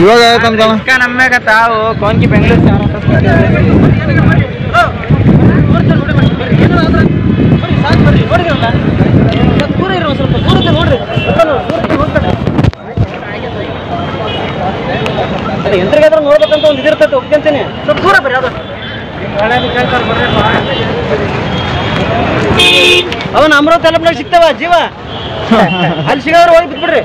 ಇವಾಗ ಆಯ್ತಂತಣ ಇಸ್ಕ ನಮ್ಮ್ಯಾಗ ತಾವು ಕೋನ್ಕಿ ಬೆಂಗಳೂರು ಯಂತ್ರಗಾದ್ರ ನೋಡ್ಬೇಕಂತ ಒಂದು ಇದಿರ್ತೈತೆ ಒಪ್ಕೊಂತೀನಿ ಸ್ವಲ್ಪ ದೂರ ಬರ್ರಿ ಅದು ಅವನ ಅಮೃತ ತಲಪ್ನಾಗ ಸಿಗ್ತಾವ ಜೀವ ಅಲ್ಲಿ ಸಿಗೋರು ಹೋಗಿ ಬಿಟ್ಬಿಡ್ರಿ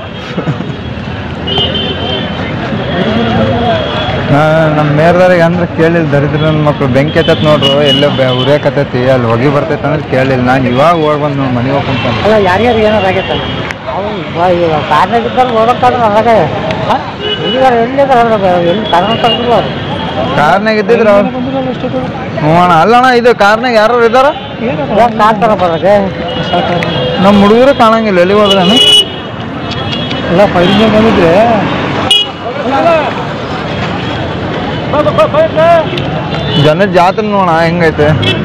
ನಮ್ಮ ಮೇರ್ದವ್ರಿಗೆ ಅಂದ್ರೆ ಕೇಳಿಲ್ಲ ದರಿದ್ರ ನನ್ನ ಮಕ್ಳು ಬೆಂಕಿ ಹತ್ತತ್ ನೋಡ್ರು ಎಲ್ಲೋ ಬೆ ಉರಿಯಕತ್ತೈತಿ ಅಲ್ಲಿ ಹೊಗೆ ಬರ್ತೈತೆ ಅಂದ್ರೆ ಕೇಳಿಲ್ಲ ನಾನು ಇವಾಗ ಓಡ್ ಬಂದು ನೋಡಿ ಮನೆಗೆ ಹೋಗ್ಕೊಂತಾನೆ ಅಲ್ಲ ಯಾರ್ಯಾರು ಏನಾರು ಆಗೈತೆ ಕಾರ್ನಾಗ ಇದ್ದಾಗ ನೋಡೋಕ್ಕಾದ್ರೆ ಅದಾಗ ಎಲ್ಲಿದಾರ ಎಲ್ಲಿದಾರ ಎಲ್ಲಿ ಕಾರಣ ತೆಗೆದ್ರು ಅವ್ರು ಕಾರ್ನಾಗ ಇದ್ದಿದ್ರು ಅವ್ರು ಹ್ಞೂ ಅಣ್ಣ ಅಲ್ಲಣ್ಣ ಇದು ಕಾರ್ನಾಗ ಯಾರು ಇದ್ದಾರ ಯಾಕೆ ಕಾಡ್ತಾರ ಬರೋಕೆ ನಮ್ಮ ಹುಡುಗರು ಕಾಣಂಗಿಲ್ಲ ಎಲ್ಲಿ ಹೋದ್ರಣ್ಣ ಎಲ್ಲ ಫೈಲಿಂಗ್ ಬಂದಿದ್ರೆ ಜನದ ಜಾತ್ರೆ ನೋಡ ಹೆಂಗೈತೆ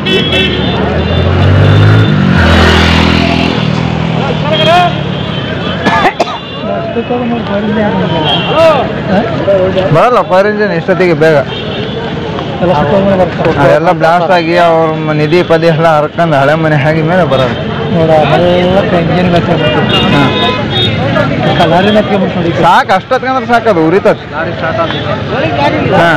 ಬರಲ್ಲ ಫೈರ್ ಇಂಜಿನ್ ಇಷ್ಟೊತ್ತಿಗೆ ಬೇಗ ಎಲ್ಲ ಬ್ಲಾಸ್ಟ್ ಆಗಿ ಅವ್ರ ಮ- ನಿಧಿ ಪದಿ ಎಲ್ಲ ಹರ್ಕೊಂಡು ಹಳೆ ಮನೆ ಆಗಿ ಮೇಲೆ ಬರೋದು ಸಾಕು ಅಷ್ಟೊತ್ಕಂದ್ರೆ ಸಾಕು ಅದು ಉರಿತತ್ ಹಾ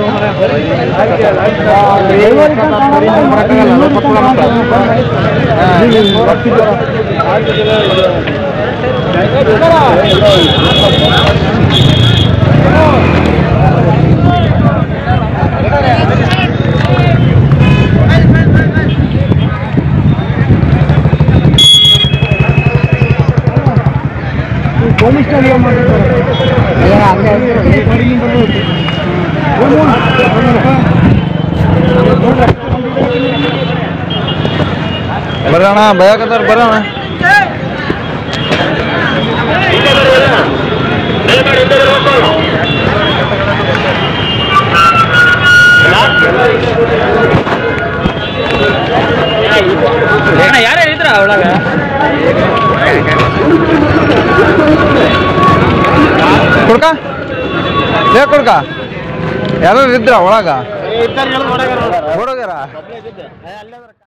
ಬರೋಣ ಭಯಕತ್ತಾರ ಬರೋಣ ಯಾರ್ಯಾರು ಇದ್ರ ಒಳಗ ಕುಡ್ಕ ಏ ಕುಡ್ಕ ಯಾರು ಇದ್ರ ಒಳಗ ಹುಡುಗರ